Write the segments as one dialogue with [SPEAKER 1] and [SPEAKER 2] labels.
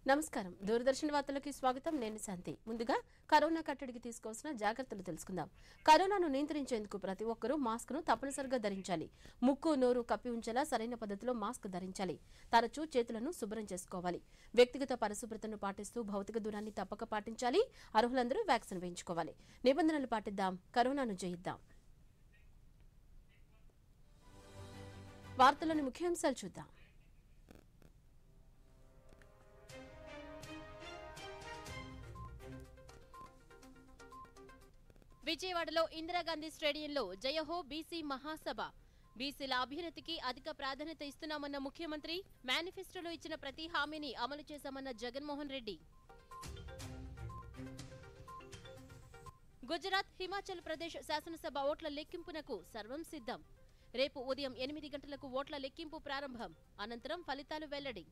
[SPEAKER 1] నమస్కారం దూరదర్శన్ వార్తలకి స్వాగతం నేను శాంతి ముందుగా కరోనా కట్టడికి తీసుకోవాల్సిన జాగ్రత్తలు తెలుసుకుందాం కరోనాను నియంత్రించేందుకు ప్రతి ఒక్కరూ మాస్క్ ను తప్పనిసరిగా ధరించాలి ముక్కు నోరు కప్పి ఉంచేలా సరైన పద్ధతిలో మాస్క్ ధరించాలి తరచూ చేతులను శుభ్రం చేసుకోవాలి వ్యక్తిగత పరిశుభ్రతను పాటిస్తూ భౌతిక దూరాన్ని తప్పక పాటించాలి అర్హులందరూ వ్యాక్సిన్ వేయించుకోవాలి నిబంధనలు పాటిద్దాం కరోనాను జయిద్దాం వార్తలోని ముఖ్యాంశాలు చూద్దాం
[SPEAKER 2] విజయవాడలో ఇందిరాగాంధీ స్టేడియంలో జయహో బీసీ మహాసభ బీసీల అభ్యున్నతికి అధిక ప్రాధాన్యత ఇస్తున్నామన్న ముఖ్యమంత్రి మేనిఫెస్టోలో ఇచ్చిన ప్రతి హామీని అమలు చేశామన్న జగన్మోహన్ రెడ్డి గుజరాత్ హిమాచల్ ప్రదేశ్ శాసనసభ ఓట్ల లెక్కింపునకు సర్వం సిద్ధం రేపు ఉదయం ఎనిమిది గంటలకు ఓట్ల లెక్కింపు ప్రారంభం అనంతరం ఫలితాలు వెల్లడి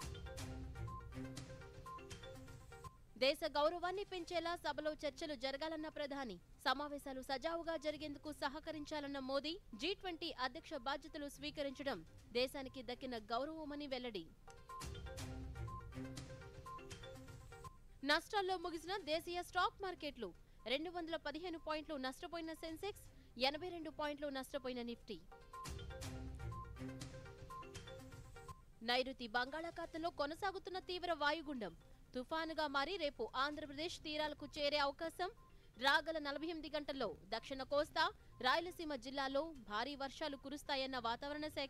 [SPEAKER 2] దేశ గౌరవాన్ని పెంచేలా సభలో చర్చలు జరగాలన్న ప్రధాని సమావేశాలు సజావుగా జరిగేందుకు సహకరించాలన్న మోదీ జీ ట్వంటీ అధ్యక్ష బాధ్యతలు స్వీకరించడం దేశానికి దక్కిన గౌరవమని వెల్లడి నష్టాల్లో ముగిసిన దేశీయ స్టాక్ మార్కెట్లు రెండు వందల పదిహేను పాయింట్లు నష్టపోయిన సెన్సెక్స్ ఎనభై రెండు పాయింట్లు నష్టపోయిన నిఫ్టీ నైరుతి బంగాళాఖాతంలో కొనసాగుతున్న తీవ్ర వాయుగుండం తుఫానుగా మారి రేపు ఆంధ్రప్రదేశ్ తీరాలకు చేరే అవకాశం రాగల నలభై ఎనిమిది గంటల్లో దక్షిణ కోస్తా రాయలసీమ జిల్లాలో భారీ వర్షాలు కురుస్తాయన్న వాతావరణ శాఖ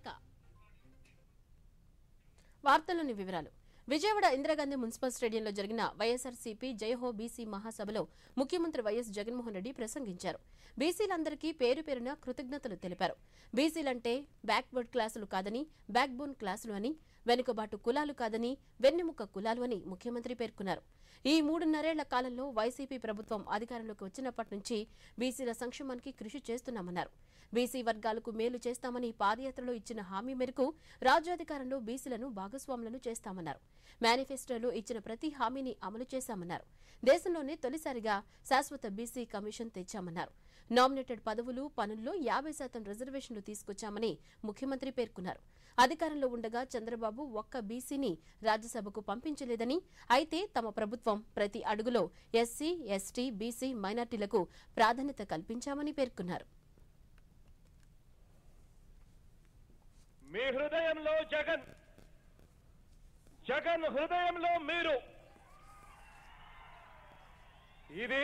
[SPEAKER 1] వార్తల్లోని వివరాలు విజయవాడ ఇందిరాగాంధీ మున్సిపల్ స్టేడియంలో జరిగిన వైఎస్ఆర్సీపీ జయహో బీసీ మహాసభలో ముఖ్యమంత్రి వైఎస్ జగన్మోహన్ రెడ్డి ప్రసంగించారు బీసీలందరికీ పేరు పేరున కృతజ్ఞతలు తెలిపారు బీసీలంటే బ్యాక్వర్డ్ క్లాసులు కాదని బ్యాక్ బోన్ క్లాసులు అని వెనుకబాటు కులాలు కాదని వెన్నెముక కులాలు అని ముఖ్యమంత్రి పేర్కొన్నారు ఈ మూడున్నరేళ్ల కాలంలో వైసీపీ ప్రభుత్వం అధికారంలోకి వచ్చినప్పటి నుంచి బీసీల సంక్షేమానికి కృషి చేస్తున్నామన్నారు బీసీ వర్గాలకు మేలు చేస్తామని పాదయాత్రలో ఇచ్చిన హామీ మేరకు రాజ్యాధికారంలో బీసీలను భాగస్వాములను చేస్తామన్నారు మేనిఫెస్టోలో ఇచ్చిన ప్రతి హామీని అమలు చేశామన్నారు దేశంలోనే తొలిసారిగా శాశ్వత బీసీ కమిషన్ తెచ్చామన్నారు నామినేటెడ్ పదవులు పనుల్లో యాభై శాతం రిజర్వేషన్లు తీసుకొచ్చామని ముఖ్యమంత్రి పేర్కొన్నారు అధికారంలో ఉండగా చంద్రబాబు ఒక్క బీసీని రాజ్యసభకు పంపించలేదని అయితే తమ ప్రభుత్వం ప్రతి అడుగులో ఎస్సీ ఎస్టీ బీసీ మైనార్టీలకు ప్రాధాన్యత కల్పించామని పేర్కొన్నారు
[SPEAKER 3] మీ హృదయంలో జగన్ జగన్ హృదయంలో మీరు ఇది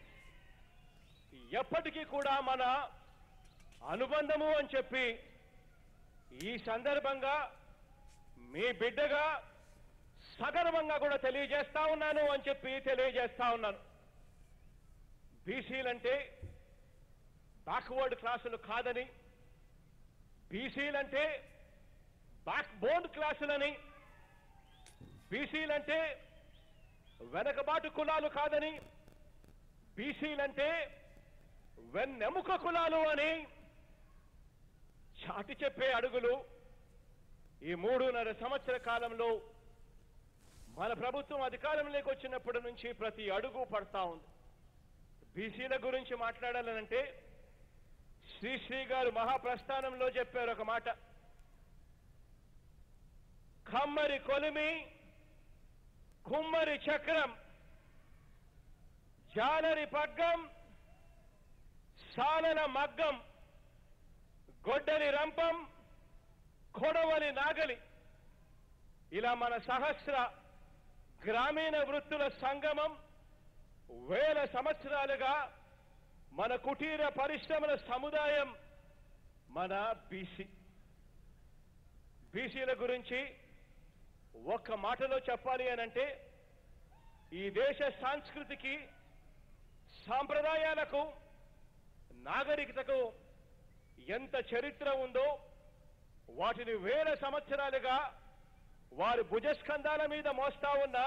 [SPEAKER 3] ఎప్పటికీ కూడా మన అనుబంధము అని చెప్పి ఈ సందర్భంగా మీ బిడ్డగా సగర్వంగా కూడా తెలియజేస్తా ఉన్నాను అని చెప్పి తెలియజేస్తా ఉన్నాను బీసీలంటే బ్యాక్వర్డ్ క్లాసులు కాదని బీసీలంటే బ్యాక్ బోన్ క్లాసులని బీసీలంటే వెనకబాటు కులాలు కాదని బీసీలంటే వెన్నెముక కులాలు అని చాటి చెప్పే అడుగులు ఈ మూడున్నర సంవత్సర కాలంలో మన ప్రభుత్వం అధికారంలోకి వచ్చినప్పటి నుంచి ప్రతి అడుగు పడతా ఉంది బీసీల గురించి మాట్లాడాలనంటే శ్రీశ్రీ గారు మహాప్రస్థానంలో చెప్పారు ఒక మాట కమ్మరి కొలిమి కుమ్మరి చక్రం జాలరి పగ్గం సాలల మగ్గం గొడ్డలి రంపం కొడవలి నాగలి ఇలా మన సహస్ర గ్రామీణ వృత్తుల సంగమం వేల సంవత్సరాలుగా మన కుటీర పరిశ్రమల సముదాయం మన బీసీ బీసీల గురించి ఒక్క మాటలో చెప్పాలి అనంటే ఈ దేశ సంస్కృతికి సాంప్రదాయాలకు నాగరికతకు ఎంత చరిత్ర ఉందో వాటిని వేల సంవత్సరాలుగా వారి భుజస్కంధాల మీద మోస్తా ఉన్న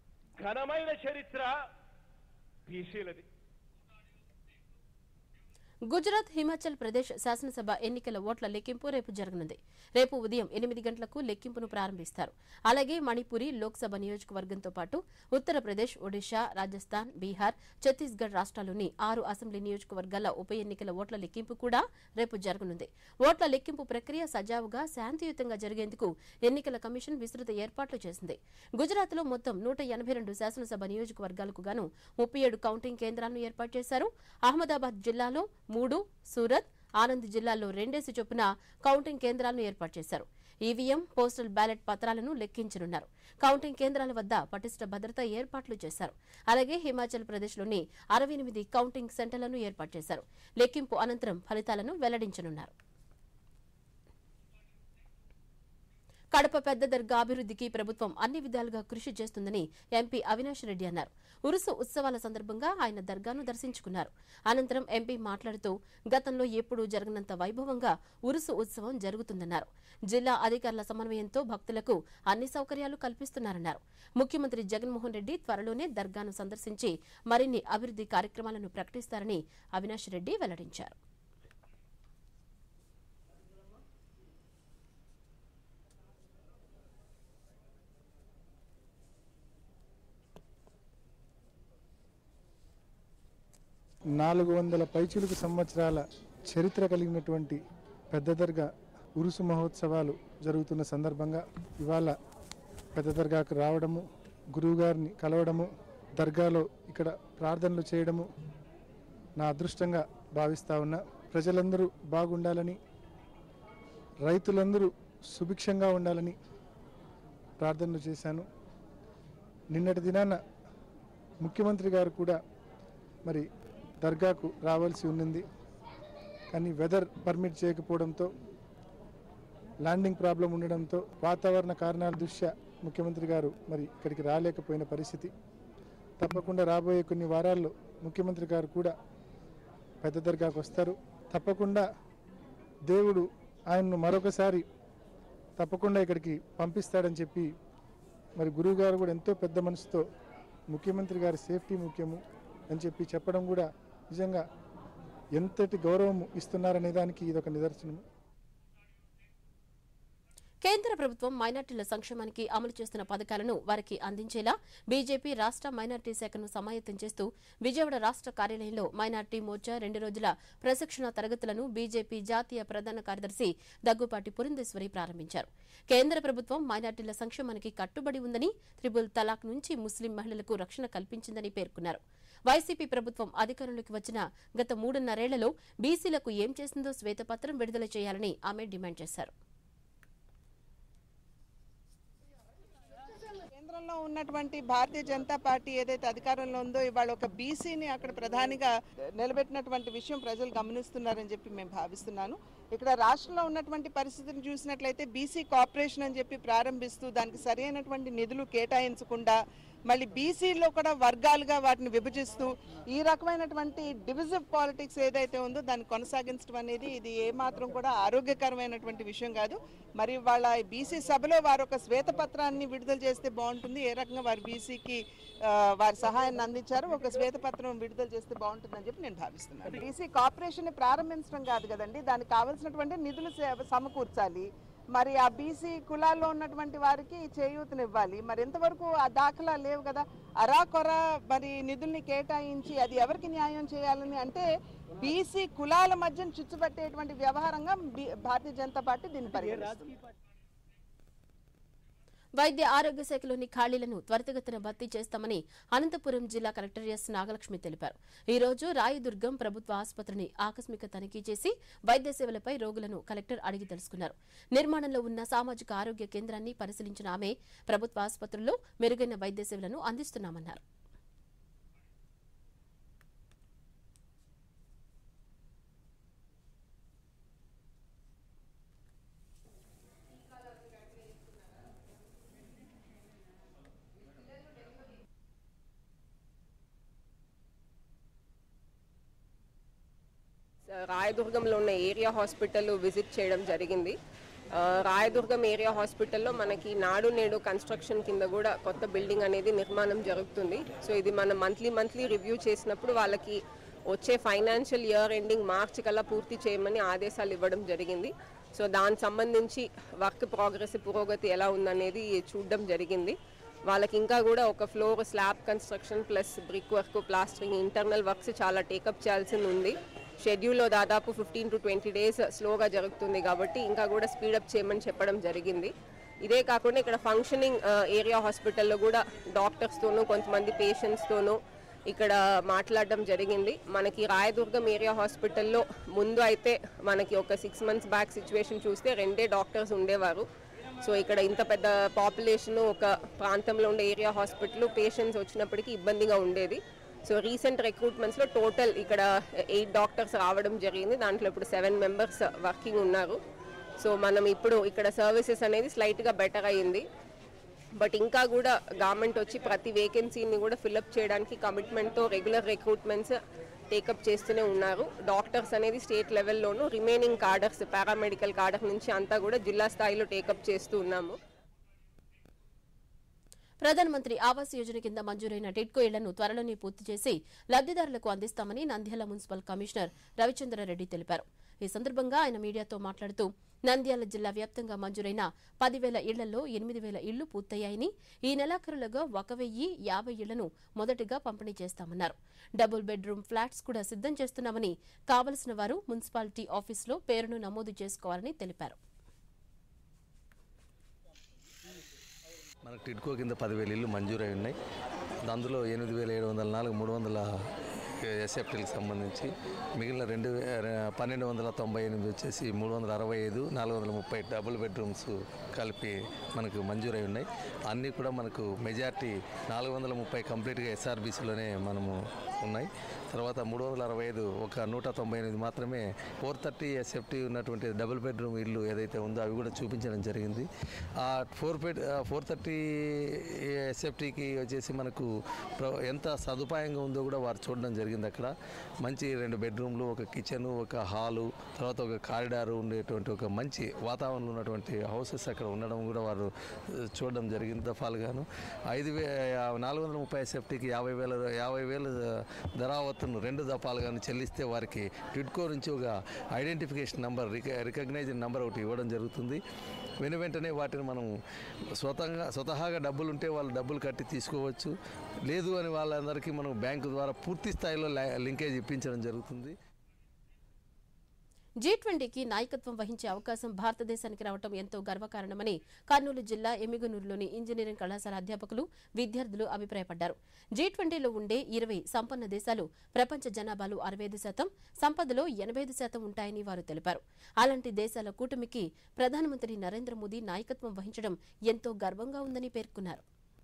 [SPEAKER 3] ఘనమైన చరిత్ర బీసీలది
[SPEAKER 1] గుజరాత్ హిమాచల్ ప్రదేశ్ శాసనసభ ఎన్నికల ఓట్ల లెక్కింపు రేపు జరగనుంది రేపు ఉదయం ఎనిమిది గంటలకు లెక్కింపును ప్రారంభిస్తారు అలాగే మణిపురి లోక్సభ నియోజకవర్గంతో పాటు ఉత్తరప్రదేశ్ ఒడిశా రాజస్థాన్ బీహార్ ఛత్తీస్గఢ్ రాష్ట్రాల్లోని ఆరు అసెంబ్లీ నియోజకవర్గాల ఉప ఎన్నికల ఓట్ల లెక్కింపు కూడా రేపు జరగనుంది ఓట్ల లెక్కింపు ప్రక్రియ సజావుగా శాంతియుతంగా జరిగేందుకు ఎన్నికల కమిషన్ విస్తృత ఏర్పాట్లు చేసింది గుజరాత్లో మొత్తం నూట ఎనభై రెండు శాసనసభ నియోజకవర్గాలకు గాను ముప్పై ఏడు కౌంటింగ్ కేంద్రాలను ఏర్పాటు చేశారు అహ్మదాబాద్ జిల్లాలో మూడు సూరత్ ఆనంద్ జిల్లాల్లో రెండేసి చొప్పున కౌంటింగ్ కేంద్రాలను ఏర్పాటు చేశారు ఈవీఎం పోస్టల్ బ్యాలెట్ పత్రాలను లెక్కించనున్నారు కౌంటింగ్ కేంద్రాల వద్ద పటిష్ట భద్రత ఏర్పాట్లు చేశారు అలాగే హిమాచల్ ప్రదేశ్లోని అరవై ఎనిమిది కౌంటింగ్ సెంటర్లను ఏర్పాటు చేశారు లెక్కింపు అనంతరం ఫలితాలను వెల్లడించనున్నారు కడప పెద్ద దర్గా అభివృద్ధికి ప్రభుత్వం అన్ని విధాలుగా కృషి చేస్తుందని ఎంపీ అవినాష్ రెడ్డి అన్నారు ఉరుసు ఉత్సవాల సందర్భంగా ఆయన దర్గాను దర్శించుకున్నారు అనంతరం ఎంపీ మాట్లాడుతూ గతంలో ఎప్పుడూ జరగనంత వైభవంగా ఉరుసు ఉత్సవం జరుగుతుందన్నారు జిల్లా అధికారుల సమన్వయంతో భక్తులకు అన్ని సౌకర్యాలు కల్పిస్తున్నారన్నారు ముఖ్యమంత్రి జగన్మోహన్ రెడ్డి త్వరలోనే దర్గాను సందర్శించి మరిన్ని అభివృద్ది కార్యక్రమాలను ప్రకటిస్తారని అవినాష్ రెడ్డి వెల్లడించారు
[SPEAKER 4] నాలుగు వందల పైచులకు సంవత్సరాల చరిత్ర కలిగినటువంటి పెద్ద దర్గా ఉరుసు మహోత్సవాలు జరుగుతున్న సందర్భంగా ఇవాళ పెద్ద దర్గాకు రావడము గురువుగారిని కలవడము దర్గాలో ఇక్కడ ప్రార్థనలు చేయడము నా అదృష్టంగా భావిస్తా ఉన్నా ప్రజలందరూ బాగుండాలని రైతులందరూ సుభిక్షంగా ఉండాలని ప్రార్థనలు చేశాను నిన్నటి దినాన ముఖ్యమంత్రి గారు కూడా మరి దర్గాకు రావాల్సి ఉన్నింది కానీ వెదర్ పర్మిట్ చేయకపోవడంతో ల్యాండింగ్ ప్రాబ్లం ఉండడంతో వాతావరణ కారణాల దృష్ట్యా ముఖ్యమంత్రి గారు మరి ఇక్కడికి రాలేకపోయిన పరిస్థితి తప్పకుండా రాబోయే కొన్ని వారాల్లో ముఖ్యమంత్రి గారు కూడా పెద్ద దర్గాకు వస్తారు తప్పకుండా దేవుడు ఆయన్ను మరొకసారి తప్పకుండా ఇక్కడికి పంపిస్తాడని చెప్పి మరి గురువు గారు కూడా ఎంతో పెద్ద మనసుతో ముఖ్యమంత్రి గారి సేఫ్టీ ముఖ్యము అని చెప్పి చెప్పడం కూడా నిజంగా ఎంతటి గౌరవం ఇస్తున్నారనే దానికి ఇదొక నిదర్శనము
[SPEAKER 1] కేంద్ర ప్రభుత్వం మైనార్టీల సంక్షేమానికి అమలు చేస్తున్న పథకాలను వారికి అందించేలా బీజేపీ రాష్ట మైనార్టీ శాఖను సమాయత్తం చేస్తూ విజయవాడ రాష్ట కార్యాలయంలో మైనార్టీ మోర్చా రెండు రోజుల ప్రశిక్షణ తరగతులను బీజేపీ జాతీయ ప్రధాన కార్యదర్శి దగ్గుపాటి పురంధేశ్వరి ప్రారంభించారు కేంద్ర ప్రభుత్వం మైనార్టీల సంక్షేమానికి కట్టుబడి ఉందని త్రిబుల్ తలాక్ నుంచి ముస్లిం మహిళలకు రక్షణ కల్పించిందని పేర్కొన్నారు వైసీపీ ప్రభుత్వం అధికారంలోకి వచ్చిన గత మూడున్నరేళ్లలో బీసీలకు ఏం చేసిందో శ్వేతపత్రం విడుదల చేయాలని ఆమె డిమాండ్ చేశారు
[SPEAKER 5] కేంద్రంలో ఉన్నటువంటి భారతీయ జనతా పార్టీ ఏదైతే అధికారంలో ఉందో ఇవాళ ఒక బీసీని అక్కడ ప్రధానిగా నిలబెట్టినటువంటి విషయం ప్రజలు గమనిస్తున్నారని చెప్పి మేము భావిస్తున్నాను ఇక్కడ రాష్ట్రంలో ఉన్నటువంటి పరిస్థితిని చూసినట్లయితే బీసీ కార్పొరేషన్ అని చెప్పి ప్రారంభిస్తూ దానికి సరైనటువంటి నిధులు కేటాయించకుండా మళ్ళీ బీసీలో కూడా వర్గాలుగా వాటిని విభజిస్తూ ఈ రకమైనటువంటి డివిజివ్ పాలిటిక్స్ ఏదైతే ఉందో దాన్ని కొనసాగించడం అనేది ఇది ఏమాత్రం కూడా ఆరోగ్యకరమైనటువంటి విషయం కాదు మరి వాళ్ళ బీసీ సభలో వారు ఒక శ్వేతపత్రాన్ని విడుదల చేస్తే బాగుంటుంది ఏ రకంగా వారు బీసీకి వారి సహాయాన్ని అందించారు ఒక శ్వేతపత్రం విడుదల చేస్తే బాగుంటుందని చెప్పి నేను భావిస్తున్నాను బీసీ కార్పొరేషన్ ప్రారంభించడం కాదు కదండి దానికి కావాల్సినటువంటి నిధులు సే- సమకూర్చాలి మరి ఆ బీసీ కులాల్లో ఉన్నటువంటి వారికి చేయూతనివ్వాలి మరి ఎంతవరకు ఆ దాఖలా లేవు కదా అరా కొర మరి నిధుల్ని కేటాయించి అది ఎవరికి న్యాయం చేయాలని అంటే బీసీ కులాల మధ్య చుచ్చుపెట్టేటువంటి వ్యవహారంగా బి- భారతీయ జనతా పార్టీ దీన్ని పరిగణిస్తుంది
[SPEAKER 1] వైద్య ఆరోగ్య శాఖలోని ఖాళీలను త్వరితగతిన భర్తీ చేస్తామని అనంతపురం జిల్లా కలెక్టర్ ఎస్ నాగలక్ష్మి తెలిపారు ఈ రోజు రాయదుర్గం ప్రభుత్వ ఆసుపత్రిని ఆకస్మిక తనిఖీ చేసి వైద్య సేవలపై రోగులను కలెక్టర్ అడిగి తెలుసుకున్నారు నిర్మాణంలో ఉన్న సామాజిక ఆరోగ్య కేంద్రాన్ని పరిశీలించిన ఆమె ప్రభుత్వ ఆసుపత్రుల్లో మెరుగైన వైద్య సేవలను అందిస్తున్నామన్నారు
[SPEAKER 6] రాయదుర్గంలో ఉన్న ఏరియా హాస్పిటల్ విజిట్ చేయడం జరిగింది ఆ, రాయదుర్గం ఏరియా హాస్పిటల్లో మనకి నాడు నేడు కన్స్ట్రక్షన్ కింద కూడా కొత్త బిల్డింగ్ అనేది నిర్మాణం జరుగుతుంది సో ఇది మనం మంత్లీ మంత్లీ రివ్యూ చేసినప్పుడు వాళ్ళకి వచ్చే ఫైనాన్షియల్ ఇయర్ ఎండింగ్ మార్చ్ కల్లా పూర్తి చేయమని ఆదేశాలు ఇవ్వడం జరిగింది సో దానికి సంబంధించి వర్క్ ప్రోగ్రెస్ పురోగతి ఎలా ఉందనేది చూడడం జరిగింది వాళ్ళకి ఇంకా కూడా ఒక floor slab construction plus brick work plastering internal works చాలా టేకప్ చేయాల్సింది ఉంది షెడ్యూల్లో దాదాపు ఫిఫ్టీన్ టు ట్వంటీ డేస్ స్లోగా జరుగుతుంది కాబట్టి ఇంకా కూడా స్పీడప్ చేయమని చెప్పడం జరిగింది ఇదే కాకుండా ఇక్కడ ఫంక్షనింగ్ ఏరియా హాస్పిటల్లో కూడా డాక్టర్స్తోనూ కొంతమంది పేషెంట్స్తోనూ ఇక్కడ మాట్లాడడం జరిగింది మనకి రాయదుర్గం ఏరియా హాస్పిటల్లో ముందు అయితే మనకి ఒక సిక్స్ మంత్స్ బ్యాక్ సిచ్యువేషన్ చూస్తే రెండే డాక్టర్స్ ఉండేవారు సో ఇక్కడ ఇంత పెద్ద పాపులేషన్ ఒక ప్రాంతంలో ఉండే ఏరియా హాస్పిటల్ పేషెంట్స్ వచ్చినప్పటికీ ఇబ్బందిగా ఉండేది సో రీసెంట్ రిక్రూట్మెంట్స్లో టోటల్ ఇక్కడ ఎయిట్ డాక్టర్స్ రావడం జరిగింది దాంట్లో ఇప్పుడు సెవెన్ మెంబర్స్ వర్కింగ్ ఉన్నారు సో మనం ఇప్పుడు ఇక్కడ సర్వీసెస్ అనేది స్లైట్గా బెటర్ అయ్యింది బట్ ఇంకా కూడా గవర్నమెంట్ వచ్చి ప్రతి వేకెన్సీని కూడా ఫిల్అప్ చేయడానికి కమిట్మెంట్తో రెగ్యులర్ రిక్రూట్మెంట్స్ టేకప్ చేస్తూనే ఉన్నారు డాక్టర్స్ అనేది స్టేట్ లెవెల్లోనూ రిమైనింగ్ కార్డర్స్ పారామెడికల్ కార్డర్ నుంచి అంతా కూడా జిల్లా స్థాయిలో టేకప్ చేస్తూ ఉన్నాము
[SPEAKER 1] ప్రధానమంత్రి ఆవాస్ యోజన కింద మంజూరైన టిడ్కో ఇళ్లను త్వరలోనే పూర్తి చేసి లబ్దిదారులకు అందిస్తామని నంద్యాల మున్సిపల్ కమిషనర్ రవిచంద్రారెడ్డి తెలిపారు ఈ సందర్భంగా ఆయన మీడియాతో మాట్లాడుతూ నంద్యాల జిల్లా వ్యాప్తంగా మంజూరైన పదివేల ఇళ్లలో ఎనిమిది వేల ఇళ్లు పూర్తయ్యాయని ఈ నెలాఖరులుగా ఒక వెయ్యి యాభై ఇళ్లను మొదటిగా పంపిణీ చేస్తామన్నారు డబుల్ బెడ్రూమ్ ఫ్లాట్స్ కూడా సిద్ధం చేస్తున్నామని కావలసిన వారు మున్సిపాలిటీ ఆఫీసులో పేరును నమోదు చేసుకోవాలని తెలిపారు
[SPEAKER 7] మనకు టిడ్కో కింద పదివేల ఇల్లు మంజూరై ఉన్నాయి అందులో ఎనిమిది వేల ఏడు వందల నాలుగు మూడు వందల ఎస్ఎఫ్టీలకు సంబంధించి మిగిలిన రెండు వే- రె- పన్నెండు వందల తొంభై ఎనిమిది వచ్చేసి మూడు వందల అరవై ఐదు నాలుగు వందల ముప్పై డబుల్ బెడ్రూమ్స్ కలిపి మనకు మంజూరై ఉన్నాయి అన్నీ కూడా మనకు మెజార్టీ నాలుగు వందల ముప్పై కంప్లీట్గా ఎస్ఆర్బీసీలోనే మనము ఉన్నాయి తర్వాత మూడు వందల అరవై ఐదు ఒక నూట తొంభై ఎనిమిది మాత్రమే ఫోర్ థర్టీ ఎస్ఎఫ్టీ ఉన్నటువంటి డబుల్ బెడ్రూమ్ ఇల్లు ఏదైతే ఉందో అవి కూడా చూపించడం జరిగింది ఆ ఫోర్ బెడ్ ఫోర్ థర్టీ ఎస్ఎఫ్టీకి వచ్చేసి మనకు ప్ర- ఎంత సదుపాయంగా ఉందో కూడా వారు చూడడం జరిగింది అక్కడ మంచి రెండు బెడ్రూమ్లు ఒక కిచెన్ ఒక హాలు తర్వాత ఒక కారిడార్ ఉండేటువంటి ఒక మంచి వాతావరణంలో ఉన్నటువంటి హౌసెస్ అక్కడ ఉండడం కూడా వారు ఆ, చూడడం జరిగింది దఫాలుగాను ఐదు వే నాలుగు వందల ముప్పై సేఫ్టీకి యాభై వేల యాభై వేల ధరావత్తును రెండు దఫాలుగాను చెల్లిస్తే వారికి టిడ్కో నుంచి ఒక ఐడెంటిఫికేషన్ నంబర్ రిక రికగ్నైజ్డ్ నంబర్ ఒకటి ఇవ్వడం జరుగుతుంది వెను వెంటనే వాటిని మనం స్వతంగా స్వతహాగా డబ్బులు ఉంటే వాళ్ళు డబ్బులు కట్టి తీసుకోవచ్చు లేదు అని వాళ్ళందరికీ మనం బ్యాంకు ద్వారా పూర్తి స్థాయిలో లా- లింకేజ్ ఇప్పించడం జరుగుతుంది
[SPEAKER 1] జీ ట్వంటీకి నాయకత్వం వహించే అవకాశం భారతదేశానికి రావటం ఎంతో గర్వకారణమని కర్నూలు జిల్లా ఎమిగనూరులోని ఇంజనీరింగ్ కళాశాల అధ్యాపకులు విద్యార్థులు అభిప్రాయపడ్డారు జీ ట్వంటీలో ఉండే ఇరవై సంపన్న దేశాలు ప్రపంచ జనాభాలో అరవై ఐదు శాతం సంపదలో ఎనభై ఐదు శాతం ఉంటాయని వారు తెలిపారు అలాంటి దేశాల కూటమికి ప్రధానమంత్రి నరేంద్ర మోదీ నాయకత్వం వహించడం ఎంతో గర్వంగా ఉందని పేర్కొన్నారు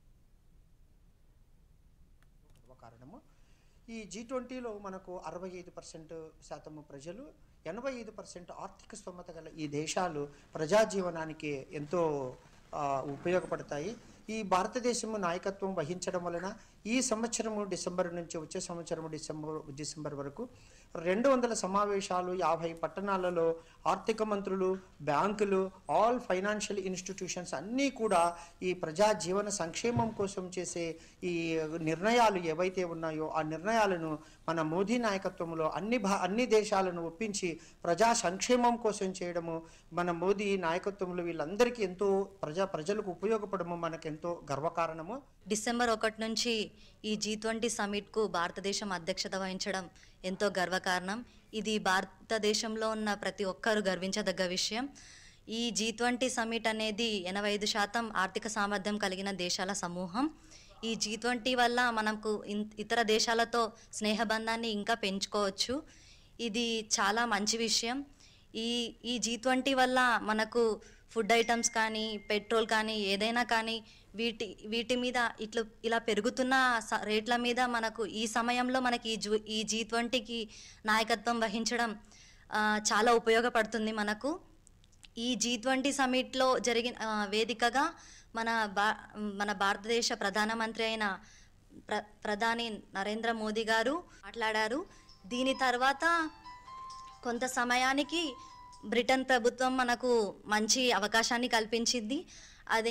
[SPEAKER 8] కారణము ఈ జీ ట్వంటీలో మనకు అరవై ఐదు పర్సెంట్ శాతము ప్రజలు ఎనభై ఐదు పర్సెంట్ ఆర్థిక స్తోమత గల ఈ దేశాలు ప్రజా జీవనానికి ఎంతో ఆ, ఉపయోగపడతాయి ఈ భారతదేశము నాయకత్వం వహించడం వలన ఈ సంవత్సరము డిసెంబర్ నుంచి వచ్చే సంవత్సరము డిసెంబర్ డిసెంబర్ వరకు రెండు వందల సమావేశాలు యాభై పట్టణాలలో ఆర్థిక మంత్రులు బ్యాంకులు ఆల్ ఫైనాన్షియల్ ఇన్స్టిట్యూషన్స్ అన్నీ కూడా ఈ ప్రజా జీవన సంక్షేమం కోసం చేసే ఈ నిర్ణయాలు ఏవైతే ఉన్నాయో ఆ నిర్ణయాలను మన మోదీ నాయకత్వంలో అన్ని భా అన్ని దేశాలను ఒప్పించి ప్రజా సంక్షేమం కోసం చేయడము మన మోదీ నాయకత్వంలో వీళ్ళందరికీ ఎంతో ప్రజా ప్రజలకు ఉపయోగపడము మనకెంతో గర్వకారణము
[SPEAKER 9] డిసెంబర్ ఒకటి నుంచి ఈ జీ ట్వంటీ సమిట్కు భారతదేశం అధ్యక్షత వహించడం ఎంతో గర్వకారణం ఇది భారతదేశంలో ఉన్న ప్రతి ఒక్కరూ గర్వించదగ్గ విషయం ఈ జీ ట్వంటీ సమిట్ అనేది ఎనభై ఐదు శాతం ఆర్థిక సామర్థ్యం కలిగిన దేశాల సమూహం ఈ జీ ట్వంటీ వల్ల మనకు ఇన్- ఇతర దేశాలతో స్నేహబంధాన్ని ఇంకా పెంచుకోవచ్చు ఇది చాలా మంచి విషయం ఈ ఈ జీ ట్వంటీ వల్ల మనకు ఫుడ్ ఐటమ్స్ కానీ పెట్రోల్ కానీ ఏదైనా కానీ వీటి వీటి మీద ఇట్లా ఇలా పెరుగుతున్న స- రేట్ల మీద మనకు ఈ సమయంలో మనకి ఈ జూ ఈ జీ ట్వంటీకి నాయకత్వం వహించడం ఆ, చాలా ఉపయోగపడుతుంది మనకు ఈ జీ ట్వంటీ సమిట్లో జరిగిన ఆ, వేదికగా మన భా మన భారతదేశ ప్రధానమంత్రి అయిన ప్ర ప్రధాని నరేంద్ర మోదీ గారు మాట్లాడారు దీని తర్వాత కొంత సమయానికి బ్రిటన్ ప్రభుత్వం మనకు మంచి అవకాశాన్ని కల్పించింది అదే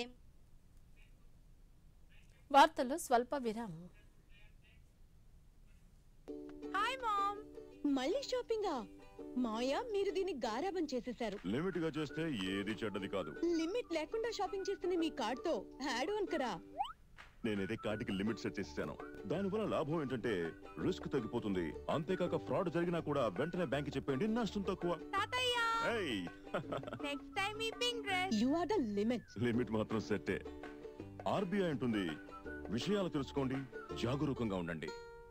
[SPEAKER 1] వార్తల్లో స్వల్ప విరామం
[SPEAKER 10] హాయ్ హాయ్ మామ్ మళ్ళీ షాపింగా మాయా మీరు దీన్ని గారాబం చేసేశారు
[SPEAKER 11] లిమిట్ గా చేస్తే ఏది చెడ్డది కాదు
[SPEAKER 10] లిమిట్ లేకుండా షాపింగ్ చేస్తున్న మీ కార్డ్ తో యాడ్ ఆన్ కరా
[SPEAKER 11] నేనైతే కార్డుకి లిమిట్ సెట్ చేసేసాను దానివల్ల లాభం ఏంటంటే రిస్క్ తగ్గిపోతుంది అంతేకాక ఫ్రాడ్ జరిగినా కూడా వెంటనే బ్యాంక్ చెప్పండి నష్టం తక్కువ ఏయ్,
[SPEAKER 10] నెక్స్ట్ టైం ఈ pink dress you are the limit
[SPEAKER 11] limit మాత్రం సెట్టే ఆర్బీఐ అంటుంది విషయాలు తెలుసుకోండి జాగరూకంగా ఉండండి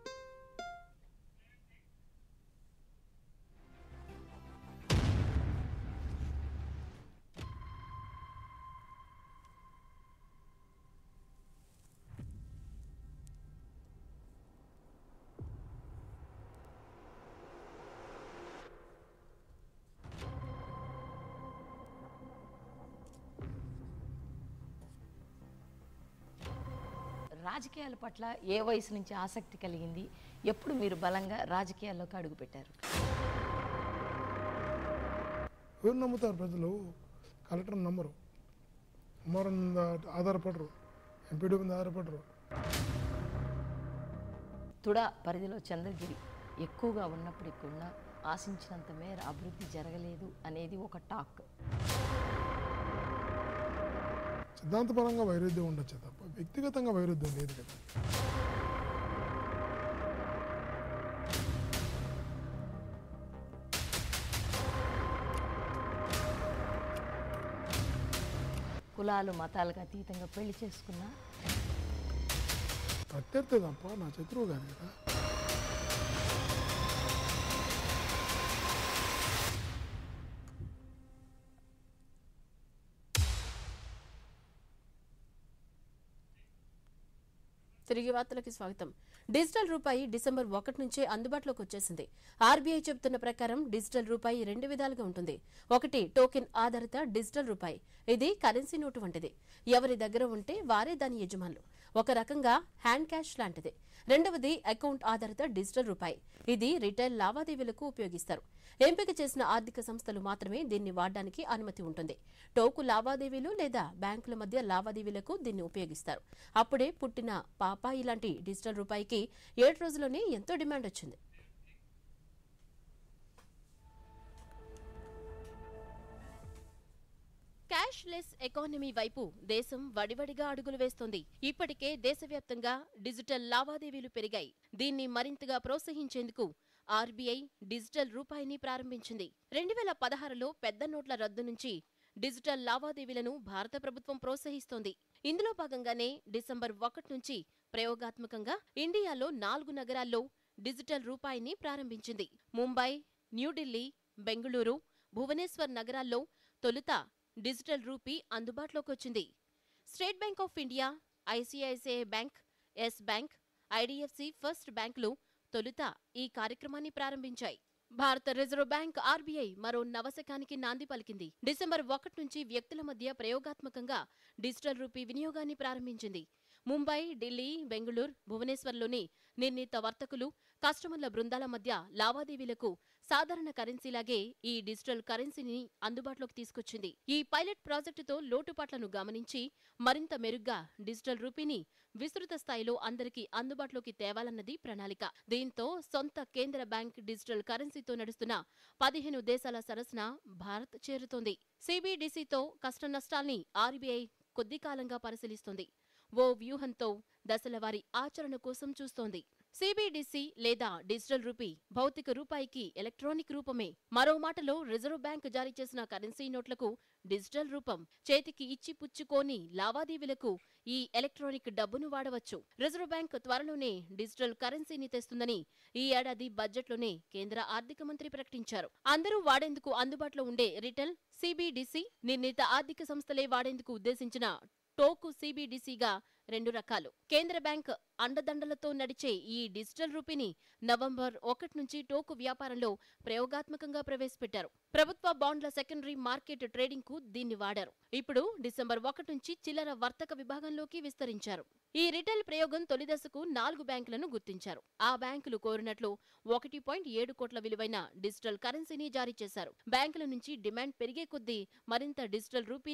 [SPEAKER 12] రాజకీయాల పట్ల ఏ వయసు నుంచి ఆసక్తి కలిగింది ఎప్పుడు మీరు బలంగా రాజకీయాల్లోకి అడుగుపెట్టారు
[SPEAKER 13] ఎవరు నమ్ముతారు ప్రజలు కలెక్టర్ నమ్మరు కుమారు మీద ఆధారపడరు ఎంపీడీ మీద ఆధారపడరు
[SPEAKER 12] తుడా పరిధిలో చంద్రగిరి ఎక్కువగా ఉన్నప్పటికీ కూడా ఆశించినంత మేర అభివృద్ధి జరగలేదు అనేది ఒక టాక్
[SPEAKER 13] సిద్ధాంతపరంగా వైరుధ్యం ఉండొచ్చు తప్ప వ్యక్తిగతంగా వైరుధ్యం లేదు కదా
[SPEAKER 12] కులాలు మతాలకు అతీతంగా పెళ్లి చేసుకున్నా
[SPEAKER 13] ప్రత్యర్థి తప్ప నా శత్రువు కాదు కదా
[SPEAKER 1] తిరిగి వార్తలకి స్వాగతం డిజిటల్ రూపాయి డిసెంబర్ ఒకటి నుంచే అందుబాటులోకి వచ్చేసింది ఆర్బీఐ చెబుతున్న ప్రకారం డిజిటల్ రూపాయి రెండు విధాలుగా ఉంటుంది ఒకటి టోకెన్ ఆధారిత డిజిటల్ రూపాయి ఇది కరెన్సీ నోటు వంటిది ఎవరి దగ్గర ఉంటే వారే దాని యజమానులు ఒక రకంగా హ్యాండ్ క్యాష్ లాంటిది రెండవది అకౌంట్ ఆధారిత డిజిటల్ రూపాయి ఇది రిటైల్ లావాదేవీలకు ఉపయోగిస్తారు ఎంపిక చేసిన ఆర్థిక సంస్థలు మాత్రమే దీన్ని వాడడానికి అనుమతి ఉంటుంది టోకు లావాదేవీలు లేదా బ్యాంకుల మధ్య లావాదేవీలకు దీన్ని ఉపయోగిస్తారు అప్పుడే పుట్టిన పాపాయి లాంటి డిజిటల్ రూపాయికి ఏడు రోజుల్లోనే ఎంతో డిమాండ్ వచ్చింది
[SPEAKER 2] క్యాష్ లెస్ ఎకానమీ వైపు దేశం వడివడిగా అడుగులు వేస్తోంది ఇప్పటికే దేశవ్యాప్తంగా డిజిటల్ లావాదేవీలు పెరిగాయి దీన్ని మరింతగా ప్రోత్సహించేందుకు ఆర్బీఐ డిజిటల్ రూపాయిని ప్రారంభించింది రెండు వేల పదహారులో పెద్ద నోట్ల రద్దు నుంచి డిజిటల్ లావాదేవీలను భారత ప్రభుత్వం ప్రోత్సహిస్తోంది ఇందులో భాగంగానే డిసెంబర్ ఒకటి నుంచి ప్రయోగాత్మకంగా ఇండియాలో నాలుగు నగరాల్లో డిజిటల్ రూపాయిని ప్రారంభించింది ముంబై న్యూఢిల్లీ బెంగళూరు భువనేశ్వర్ నగరాల్లో తొలుత డిజిటల్ రూపీ అందుబాటులోకి వచ్చింది State Bank of India ICICI bank yes bank IDFC first బ్యాంకులు తొలుత ఈ కార్యక్రమాన్ని ప్రారంభించాయి భారత రిజర్వ్ బ్యాంక్ ఆర్బీఐ మరో నవశకానికి నాంది పలికింది డిసెంబర్ ఒకటి నుంచి వ్యక్తుల మధ్య ప్రయోగాత్మకంగా డిజిటల్ రూపీ వినియోగాన్ని ప్రారంభించింది ముంబై ఢిల్లీ బెంగళూరు భువనేశ్వర్లోని నిర్ణీత వర్తకులు కస్టమర్ల బృందాల మధ్య లావాదేవీలకు సాధారణ కరెన్సీలాగే ఈ డిజిటల్ కరెన్సీని అందుబాటులోకి తీసుకొచ్చింది ఈ పైలట్ ప్రాజెక్టుతో లోటుపాట్లను గమనించి మరింత మెరుగ్గా డిజిటల్ రూపీని విస్తృత స్థాయిలో అందరికీ అందుబాటులోకి తేవాలన్నది ప్రణాళిక దీంతో సొంత కేంద్ర బ్యాంక్ డిజిటల్ కరెన్సీతో నడుస్తున్న పదిహేను దేశాల సరసన భారత్ చేరుతోంది సిబిడిసితో కష్ట నష్టాల్ని ఆర్బీఐ కొద్ది కాలంగా పరిశీలిస్తోంది ఓ వ్యూహంతో దశలవారీ ఆచరణ కోసం చూస్తోంది సిబిడిసి లేదా డిజిటల్ రూపీ భౌతిక రూపాయికి ఎలక్ట్రానిక్ రూపమే మరో మాటలో రిజర్వ్ బ్యాంక్ జారీ చేసిన కరెన్సీ నోట్లకు డిజిటల్ రూపం చేతికి ఇచ్చి పుచ్చుకోని లావాదేవీలకు ఈ ఎలక్ట్రానిక్ డబ్బును వాడవచ్చు రిజర్వ్ బ్యాంక్ త్వరలోనే డిజిటల్ కరెన్సీని తెస్తుందని ఈ ఏడాది బడ్జెట్లోనే కేంద్ర ఆర్థిక మంత్రి ప్రకటించారు అందరూ వాడేందుకు అందుబాటులో ఉండే రిటైల్ సిబిడిసి నిర్ణీత ఆర్థిక సంస్థలే వాడేందుకు ఉద్దేశించిన టోకు సిబిడిసిగా రెండు రకాలు కేంద్ర బ్యాంక్ అండదండలతో నడిచే ఈ డిజిటల్ రూపీని నవంబర్ ఒకటి నుంచి టోకు వ్యాపారంలో ప్రయోగాత్మకంగా ప్రవేశపెట్టారు ప్రభుత్వ బాండ్ల సెకండరీ మార్కెట్ ట్రేడింగ్ కు దీన్ని వాడారు ఇప్పుడు డిసెంబర్ ఒకటి నుంచి చిల్లర వర్తక విభాగంలోకి విస్తరించారు ఈ రిటైల్ ప్రయోగం తొలి దశకు నాలుగు బ్యాంకులను గుర్తించారు ఆ బ్యాంకులు కోరినట్లు ఒకటి పాయింట్ ఏడు కోట్ల విలువైన డిజిటల్ కరెన్సీని జారీ చేశారు బ్యాంకుల నుంచి డిమాండ్ పెరిగే కొద్దీ మరింత డిజిటల్ రూపీని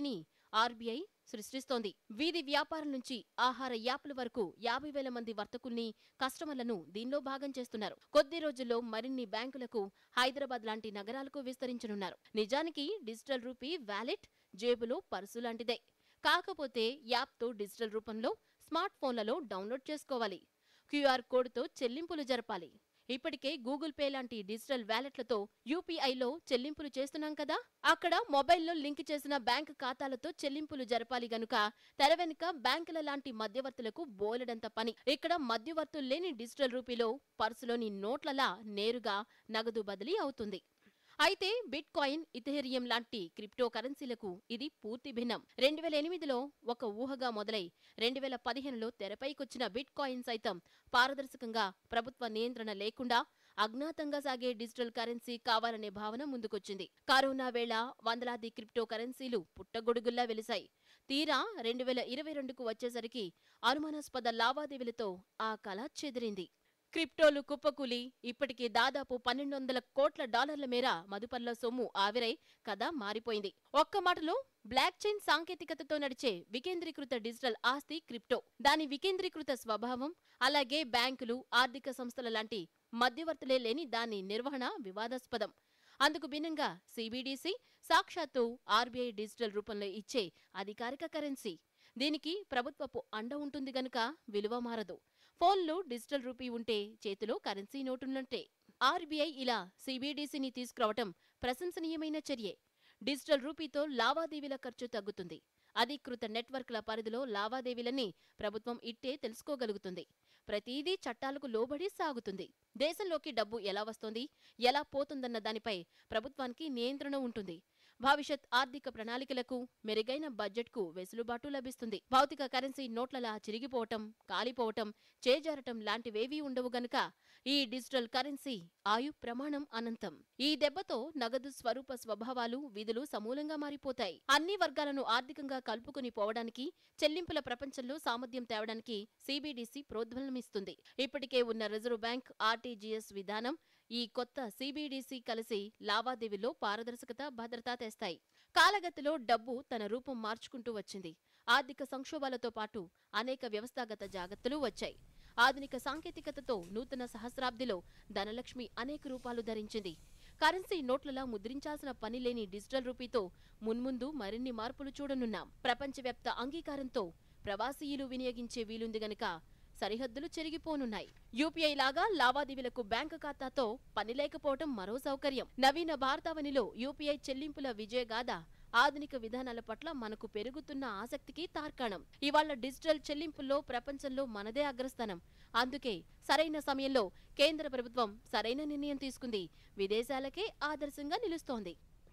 [SPEAKER 2] ఆర్బీఐ సృష్టిస్తోంది వీధి వ్యాపారం నుంచి ఆహార యాప్ల వరకు యాభై వేల మంది వర్తకుల్ని కస్టమర్లను దీనిలో భాగం చేస్తున్నారు కొద్ది రోజుల్లో మరిన్ని బ్యాంకులకు హైదరాబాద్ లాంటి నగరాలకు విస్తరించనున్నారు నిజానికి డిజిటల్ రూపీ వ్యాలెట్ జేబులో పర్సు లాంటిదే కాకపోతే యాప్తో డిజిటల్ రూపంలో స్మార్ట్ ఫోన్లలో డౌన్లోడ్ చేసుకోవాలి క్యూఆర్ కోడ్తో చెల్లింపులు జరపాలి ఇప్పటికే గూగుల్ పే లాంటి డిజిటల్ వ్యాలెట్లతో యూపీఐలో చెల్లింపులు చేస్తున్నాం కదా అక్కడ మొబైల్లో లింక్ చేసిన బ్యాంక్ ఖాతాలతో చెల్లింపులు జరపాలి గనుక తెర వెనుక బ్యాంకుల లాంటి మధ్యవర్తులకు బోలెడంత పని ఇక్కడ మధ్యవర్తులు లేని డిజిటల్ రూపీలో పర్సులోని నోట్లలా నేరుగా నగదు బదిలీ అవుతుంది అయితే బిట్ కాయిన్ ఇథేరియం లాంటి క్రిప్టో కరెన్సీలకు ఇది పూర్తి భిన్నం రెండు వేల ఎనిమిదిలో ఒక ఊహగా మొదలై రెండు వేల పదిహేనులో తెరపైకొచ్చిన బిట్ కాయిన్ సైతం పారదర్శకంగా ప్రభుత్వ నియంత్రణ లేకుండా అజ్ఞాతంగా సాగే డిజిటల్ కరెన్సీ కావాలనే భావన ముందుకొచ్చింది కరోనా వేళ వందలాది క్రిప్టో కరెన్సీలు పుట్టగొడుగుల్లా వెలిశాయి తీరా రెండు వేల ఇరవై రెండుకు వచ్చేసరికి అనుమానాస్పద లావాదేవీలతో ఆ కళ చెదిరింది క్రిప్టోలు కుప్పకూలి ఇప్పటికే దాదాపు పన్నెండు వందల కోట్ల డాలర్ల మేర మదుపర్ల సొమ్ము ఆవిరై కథ మారిపోయింది ఒక్క మాటలో బ్లాక్ చైన్ సాంకేతికతతో నడిచే వికేంద్రీకృత డిజిటల్ ఆస్తి క్రిప్టో దాని వికేంద్రీకృత స్వభావం అలాగే బ్యాంకులు ఆర్థిక సంస్థల లాంటి మధ్యవర్తులే లేని దాని నిర్వహణ వివాదాస్పదం అందుకు భిన్నంగా సిబిడిసి సాక్షాత్తు ఆర్బీఐ డిజిటల్ రూపంలో ఇచ్చే అధికారిక కరెన్సీ దీనికి ప్రభుత్వపు అండ ఉంటుంది గనుక విలువ మారదు ఫోన్లో డిజిటల్ రూపీ ఉంటే చేతిలో కరెన్సీ నోటున్నట్టే ఆర్బీఐ ఇలా సిబిడిసిని తీసుకురావటం ప్రశంసనీయమైన చర్యే డిజిటల్ రూపీతో లావాదేవీల ఖర్చు తగ్గుతుంది అధీకృత నెట్వర్క్ల పరిధిలో లావాదేవీలన్నీ ప్రభుత్వం ఇట్టే తెలుసుకోగలుగుతుంది ప్రతిదీ చట్టాలకు లోబడి సాగుతుంది దేశంలోకి డబ్బు ఎలా వస్తోంది ఎలా పోతుందన్న దానిపై ప్రభుత్వానికి నియంత్రణ ఉంటుంది భవిష్యత్ ఆర్థిక ప్రణాళికలకు మెరుగైన బడ్జెట్కు వెసులుబాటు లభిస్తుంది భౌతిక కరెన్సీ నోట్లలా చిరిగిపోవటం కాలిపోవటం చేజారటం లాంటివేవీ ఉండవు గనుక ఈ డిజిటల్ కరెన్సీ ఆయు ప్రమాణం అనంతం ఈ దెబ్బతో నగదు స్వరూప స్వభావాలు విధులు సమూలంగా మారిపోతాయి అన్ని వర్గాలను ఆర్థికంగా కలుపుకుని పోవడానికి చెల్లింపుల ప్రపంచంలో సామర్థ్యం తేవడానికి సిబిడిసి ప్రోద్బలమిస్తుంది ఇప్పటికే ఉన్న రిజర్వ్ బ్యాంక్ ఆర్టీజీఎస్ విధానం ఈ కొత్త సిబిడిసి కలిసి లావాదేవీలో పారదర్శకత భద్రత తెస్తాయి కాలగతిలో డబ్బు తన రూపం మార్చుకుంటూ వచ్చింది ఆర్థిక సంక్షోభాలతో పాటు అనేక వ్యవస్థాగత జాగ్రత్తలు వచ్చాయి ఆధునిక సాంకేతికతతో నూతన సహస్రాబ్దిలో ధనలక్ష్మి అనేక రూపాలు ధరించింది కరెన్సీ నోట్లలా ముద్రించాల్సిన పని లేని డిజిటల్ రూపీతో మున్ముందు మరిన్ని మార్పులు చూడనున్నాం ప్రపంచవ్యాప్త అంగీకారంతో ప్రవాసీయులు వినియోగించే వీలుంది గనుక సరిహద్దులు చెరిగిపోనున్నాయి యూపీఐ లాగా లావాదేవీలకు బ్యాంకు ఖాతాతో పని లేకపోవడం మరో సౌకర్యం నవీన భారతావనిలో యూపీఐ చెల్లింపుల విజయగాథ ఆధునిక విధానాల పట్ల మనకు పెరుగుతున్న ఆసక్తికి తార్కాణం ఇవాళ డిజిటల్ చెల్లింపుల్లో ప్రపంచంలో మనదే అగ్రస్థానం అందుకే సరైన సమయంలో కేంద్ర ప్రభుత్వం సరైన నిర్ణయం తీసుకుంది విదేశాలకే ఆదర్శంగా నిలుస్తోంది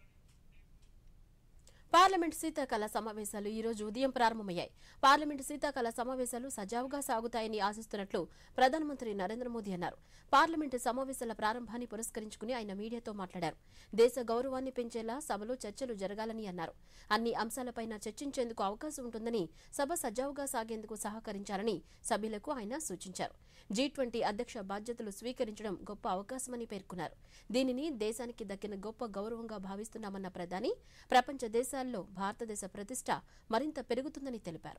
[SPEAKER 1] పార్లమెంట్ శీతాకాల సమావేశాలు ఈ రోజు ఉదయం ప్రారంభమయ్యాయి పార్లమెంట్ శీతాకాల సమావేశాలు సజావుగా సాగుతాయని ఆశిస్తున్నట్లు ప్రధానమంత్రి నరేంద్ర మోదీ అన్నారు పార్లమెంటు సమావేశాల ప్రారంభాన్ని పురస్కరించుకుని ఆయన మీడియాతో మాట్లాడారు దేశ గౌరవాన్ని పెంచేలా సభలో చర్చలు జరగాలని అన్నారు అన్ని అంశాలపైన చర్చించేందుకు అవకాశం ఉంటుందని సభ సజావుగా సాగేందుకు సహకరించాలని సభ్యులకు ఆయన సూచించారు జీ ట్వంటీ అధ్యక్ష బాధ్యతలు స్వీకరించడం గొప్ప అవకాశమని పేర్కొన్నారు దీనిని దేశానికి దక్కిన గొప్ప గౌరవంగా భావిస్తున్నామన్న ప్రధాని ప్రపంచ దేశాల్లో భారతదేశ ప్రతిష్ట మరింత పెరుగుతుందని తెలిపారు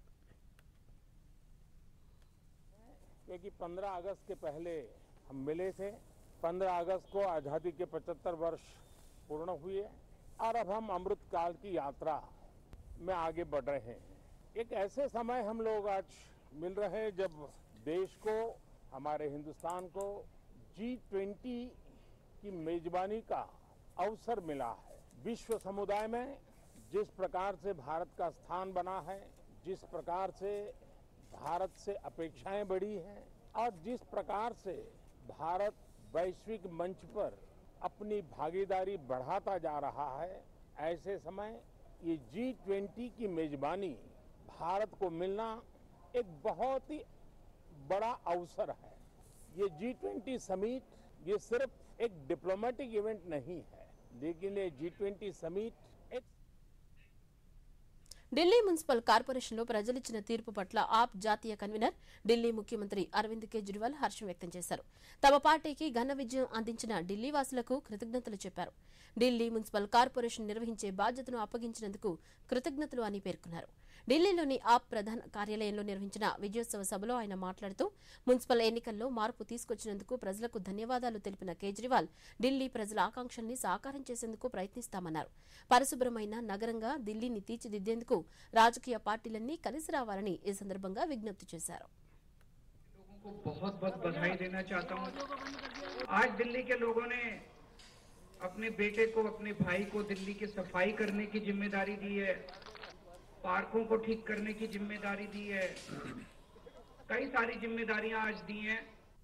[SPEAKER 14] क्योंकि 15 अगस्त के पहले हम मिले थे 15 अगस्त को आज़ादी के 75 वर्ष पूर्ण हुए और अब हम अमृत काल की यात्रा में आगे बढ़ रहे हैं एक ऐसे समय हम लोग आज मिल रहे हैं जब देश को हमारे हिंदुस्तान को जी ट्वेंटी की मेजबानी का अवसर मिला है विश्व समुदाय में जिस प्रकार से भारत का स्थान बना है जिस प्रकार से भारत से अपेक्षाएं बढ़ी हैं और जिस प्रकार से भारत वैश्विक मंच पर अपनी भागीदारी बढ़ाता जा रहा है ऐसे समय ये जी ट्वेंटी की मेजबानी भारत को मिलना एक बहुत ही बड़ा अवसर है ये जी ट्वेंटी समिट ये सिर्फ एक डिप्लोमेटिक इवेंट नहीं है लेकिन ये जी ट्वेंटी समिट एक
[SPEAKER 1] ఢిల్లీ మున్సిపల్ కార్పొరేషన్లో ప్రజలిచ్చిన తీర్పు పట్ల ఆప్ జాతీయ కన్వీనర్ ఢిల్లీ ముఖ్యమంత్రి అరవింద్ కేజ్రీవాల్ హర్షం వ్యక్తం చేశారు తమ పార్టీకి ఘన విజయం అందించిన ఢిల్లీ వాసులకు కృతజ్ఞతలు చెప్పారు ఢిల్లీ మున్సిపల్ కార్పొరేషన్ నిర్వహించే బాధ్యతను అప్పగించినందుకు కృతజ్ఞతలు అని పేర్కొన్నారు ఢిల్లీలోని ఆప్ ప్రధాన కార్యాలయంలో నిర్వహించిన విజయోత్సవ సభలో ఆయన మాట్లాడుతూ మున్సిపల్ ఎన్నికల్లో మార్పు తీసుకొచ్చినందుకు ప్రజలకు ధన్యవాదాలు తెలిపిన కేజ్రీవాల్ ఢిల్లీ ప్రజల ఆకాంక్షల్ని సాకారం చేసేందుకు ప్రయత్నిస్తామన్నారు పరిశుభ్రమైన నగరంగా ఢిల్లీని తీర్చిదిద్దేందుకు రాజకీయ పార్టీలన్నీ కలిసి రావాలని ఈ సందర్భంగా విజ్ఞప్తి చేశారు
[SPEAKER 15] को बहुत बहुत बधाई देना चाहता हूँ आज दिल्ली के लोगों ने अपने बेटे को अपने भाई को दिल्ली की सफाई करने की जिम्मेदारी दी है पार्कों को ठीक करने की जिम्मेदारी दी है कई सारी जिम्मेदारियां आज दी हैं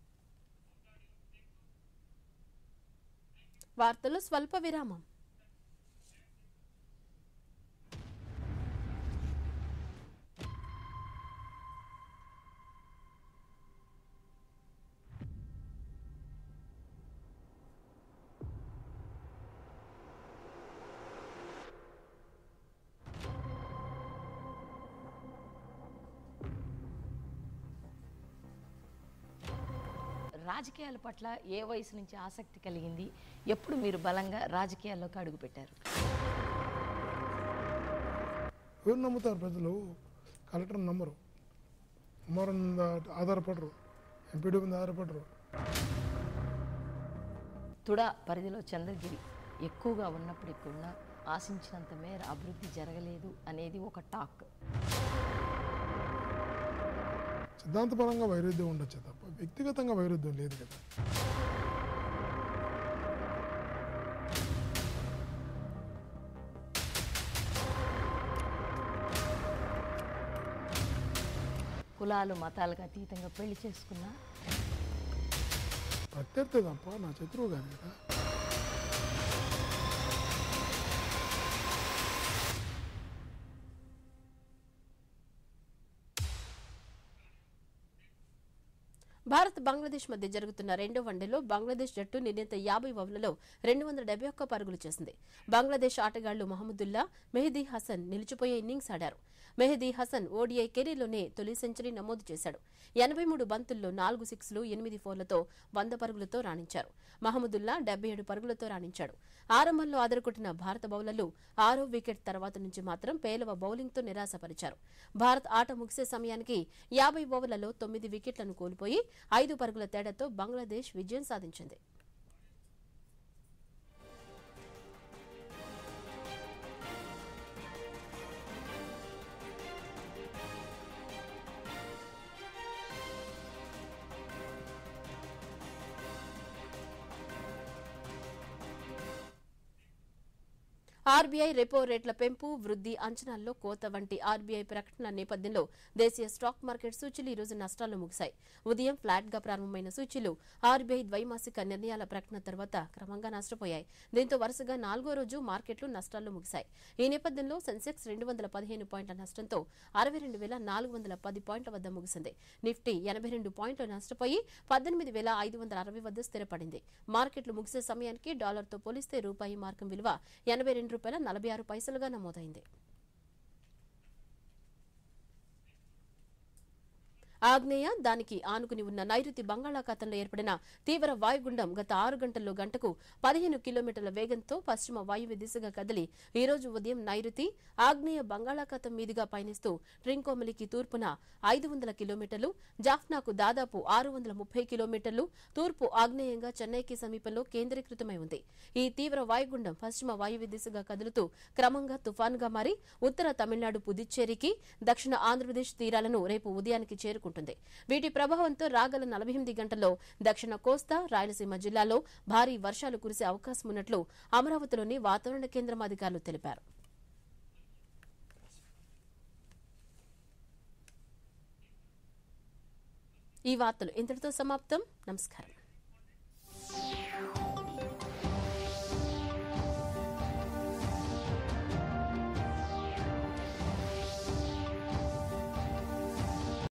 [SPEAKER 1] వార్తలు స్వల్ప విరామం
[SPEAKER 12] రాజకీయాల పట్ల ఏ వయసు నుంచి ఆసక్తి కలిగింది ఎప్పుడు మీరు బలంగా రాజకీయాల్లోకి అడుగుపెట్టారు
[SPEAKER 13] ఎవరు నమ్ముతారు ప్రజలు కలెక్టర్ నమ్మరు అమ్మవారి మీద ఆధారపడరు ఎంపీడీ మీద ఆధారపడరు
[SPEAKER 12] తుడా పరిధిలో చంద్రగిరి ఎక్కువగా ఉన్నప్పటికీ కూడా ఆశించినంత మేర అభివృద్ధి జరగలేదు అనేది ఒక టాక్
[SPEAKER 13] సిద్ధాంతపరంగా వైరుధ్యం ఉండొచ్చు తప్ప వ్యక్తిగతంగా వైరుధ్యం లేదు కదా
[SPEAKER 12] కులాలు మతాలకు అతీతంగా పెళ్లి చేసుకున్నా
[SPEAKER 13] ప్రత్యర్థి తప్ప నా శత్రువు కాదు కదా
[SPEAKER 1] భారత్ బంగ్లాదేశ్ మధ్య జరుగుతున్న రెండో వన్డేలో బంగ్లాదేశ్ జట్టు నిర్ణీత యాభై ఓవర్లలో రెండు వందల డెబ్బై ఒక్క పరుగులు చేసింది బంగ్లాదేశ్ ఆటగాళ్లు మహమ్మదుల్లా మెహదీ హసన్ నిలిచిపోయే ఇన్నింగ్స్ ఆడారు మెహదీ హసన్ ఓడిఐ కెరీర్లోనే తొలి సెంచరీ నమోదు చేశాడు ఎనభై మూడు బంతుల్లో నాలుగు సిక్స్లు ఎనిమిది ఫోర్లతో వంద పరుగులతో రాణించారు మహమ్మదుల్లా డెబ్బై ఏడు పరుగులతో రాణించాడు ఆరంభంలో ఆదరకొట్టిన భారత బౌలర్లు ఆరో వికెట్ తర్వాత నుంచి మాత్రం పేలవ బౌలింగ్తో నిరాశపరిచారు భారత్ ఆట ముగిసే సమయానికి యాభై ఓవర్లలో తొమ్మిది వికెట్లను కోల్పోయి ఐదు పరుగుల తేడాతో బంగ్లాదేశ్ విజయం సాధించింది ఆర్బీఐ రెపో రేట్ల పెంపు వృద్ధి అంచనాల్లో కోత వంటి ఆర్బీఐ ప్రకటన నేపథ్యంలో దేశీయ స్టాక్ మార్కెట్ సూచీలు ఈ రోజు నష్టాల్లో ముగిశాయి ఉదయం ఫ్లాట్ గా ప్రారంభమైన సూచీలు ఆర్బీఐ ద్వైమాసిక నిర్ణయాల ప్రకటన తర్వాత క్రమంగా నష్టపోయాయి దీంతో వరుసగా నాలుగో రోజు మార్కెట్లు నష్టాల్లో ముగిశాయి ఈ నేపథ్యంలో సెన్సెక్స్ రెండు వందల పదిహేను పాయింట్ల నష్టంతో అరవై రెండు వేల నాలుగు వందల పది పాయింట్ల వద్ద ముగిసింది నిఫ్టీ ఎనభై రెండు పాయింట్లు నష్టపోయి పద్దెనిమిది వేల ఐదు వందల అరవై వద్ద స్థిరపడింది మార్కెట్లు ముగిసే సమయానికి డాలర్తో పోలిస్తే రూపాయి మార్కం విలువ ఎనభై రెండు రూపాయల నలభై ఆరు పైసలుగా నమోదైంది ఆగ్నేయ దానికి ఆనుకుని ఉన్న నైరుతి బంగాళాఖాతంలో ఏర్పడిన తీవ్ర వాయుగుండం గత ఆరు గంటల్లో గంటకు పదిహేను కిలోమీటర్ల వేగంతో పశ్చిమ వాయువ్య దిశగా కదిలి ఈ రోజు ఉదయం నైరుతి ఆగ్నేయ బంగాళాఖాతం మీదుగా పయనిస్తూ ట్రింకోమలికి తూర్పున ఐదు వందల కిలోమీటర్లు జాఫ్నాకు దాదాపు ఆరు వందల ముప్పై కిలోమీటర్లు తూర్పు ఆగ్నేయంగా చెన్నైకి సమీపంలో కేంద్రీకృతమై ఉంది ఈ తీవ్ర వాయుగుండం పశ్చిమ వాయువ్య దిశగా కదులుతూ క్రమంగా తుఫాన్గా మారి ఉత్తర తమిళనాడు పుదుచ్చేరికి దక్షిణ ఆంధ్రప్రదేశ్ తీరాలను రేపు ఉదయానికి చేరుకుంటుంది వీటి ప్రభావంతో రాగల నలభై ఎనిమిది గంటల్లో దక్షిణ కోస్తా రాయలసీమ జిల్లాలో భారీ వర్షాలు కురిసే అవకాశం ఉన్నట్లు అమరావతిలోని వాతావరణ కేంద్రం అధికారులు తెలిపారు ఈ వార్తలు ఇంతటితో సమాప్తం నమస్కారం